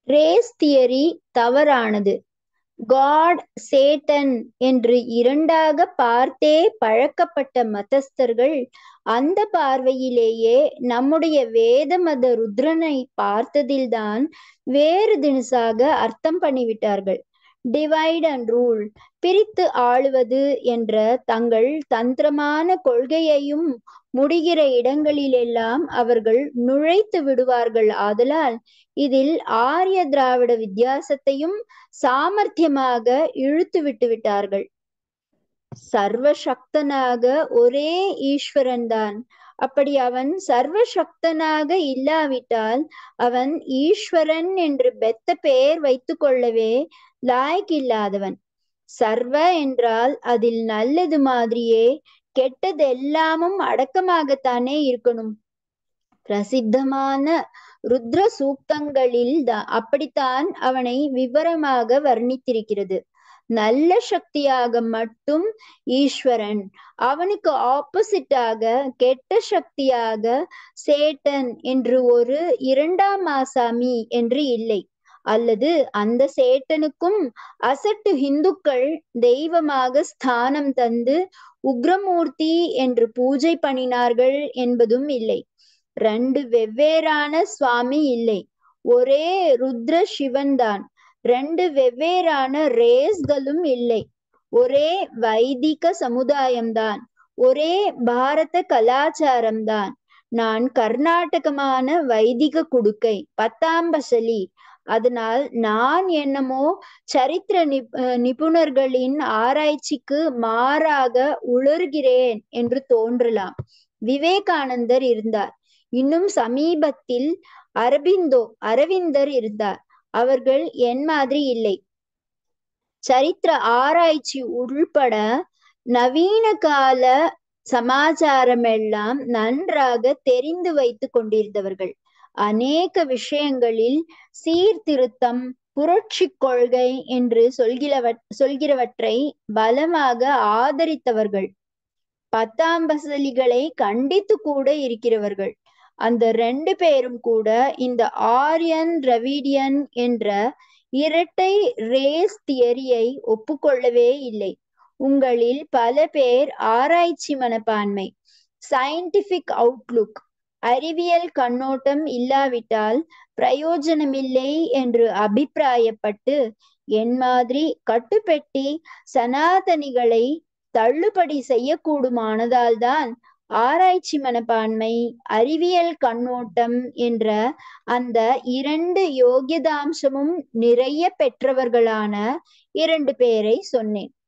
race theory தவறானது God Satan என்று இரண்டாக பார்த்தே பழக்கப்பட்ட மதஸ்தர்கள் அந்த பார்வையிலேயே நம்முடைய வேத மத ருத்ரனை பார்த்ததில்தான் வேறு தினசாக அர்த்தம் பண்ணிவிட்டார்கள் டிவைட் அண்ட் ரூல் பிரித்து ஆளுவது என்ற தங்கள் தந்திரமான கொள்கையையும் முடிகிற இடங்களிலெல்லாம் அவர்கள் நுழைத்து விடுவார்கள் ஆதலால் இதில் ஆரிய திராவிட வித்தியாசத்தையும் சாமர்த்தியமாக இழுத்து விட்டு விட்டார்கள் சர்வசக்தனாக ஒரே ஈஸ்வரன் தான் அப்படி அவன் சர்வசக்தனாக இல்லாவிட்டால் அவன் ஈஸ்வரன் என்று பெத்த பெயர் வைத்து கொள்ளவே லாய்க்கில்லாதவன் சர்வ என்றால் அதில் நல்லது மாதிரியே கெட்டதெல்லாமும் அடக்கமாகத்தானே இருக்கணும் பிரசித்தமான ருத்ர சூக்தங்களில் அப்படித்தான் அவனை விவரமாக வர்ணித்திருக்கிறது நல்ல சக்தியாக மட்டும் ஈஸ்வரன் அவனுக்கு ஆப்போசிட்டாக கெட்ட சக்தியாக சேட்டன் என்று ஒரு இரண்டாம் ஆசாமி என்று இல்லை அல்லது அந்த சேட்டனுக்கும் அசட்டு இந்துக்கள் தெய்வமாக ஸ்தானம் தந்து உக்ரமூர்த்தி என்று பூஜை பண்ணினார்கள் என்பதும் இல்லை ரெண்டு வெவ்வேறான சுவாமி இல்லை ஒரே ருத்ர சிவன் தான் ரெண்டு வெவ்வேறான ரேஸ்களும் இல்லை ஒரே வைதிக சமுதாயம்தான் ஒரே பாரத கலாச்சாரம்தான் நான் கர்நாடகமான வைதிக குடுக்கை பத்தாம்பசலி அதனால் நான் என்னமோ சரித்திர நிபுணர்களின் ஆராய்ச்சிக்கு மாறாக உளறுகிறேன் என்று தோன்றலாம் விவேகானந்தர் இருந்தார் இன்னும் சமீபத்தில் அரபிந்தோ அரவிந்தர் இருந்தார் அவர்கள் என் மாதிரி இல்லை சரித்திர ஆராய்ச்சி உள்பட நவீன கால சமாச்சாரம் எல்லாம் நன்றாக தெரிந்து வைத்து கொண்டிருந்தவர்கள் அநேக விஷயங்களில் சீர்திருத்தம் புரட்சி கொள்கை என்று சொல்கிறவ சொல்கிறவற்றை பலமாக ஆதரித்தவர்கள் பத்தாம்பசலிகளை கண்டித்து கூட இருக்கிறவர்கள் அந்த ரெண்டு பேரும் கூட இந்த ஆரியன் திரவிடியன் என்ற இரட்டை ரேஸ் தியரியை ஒப்புக்கொள்ளவே இல்லை உங்களில் பல பேர் ஆராய்ச்சி மனப்பான்மை சயின்டிபிக் அவுட்லுக் அறிவியல் கண்ணோட்டம் இல்லாவிட்டால் பிரயோஜனமில்லை என்று அபிப்பிராயப்பட்டு என் மாதிரி கட்டுப்பெட்டி சனாதனிகளை தள்ளுபடி செய்யக்கூடுமானதால்தான் ஆராய்ச்சி மனப்பான்மை அறிவியல் கண்ணோட்டம் என்ற அந்த இரண்டு யோகியதாம்சமும் நிறைய பெற்றவர்களான இரண்டு பேரை சொன்னேன்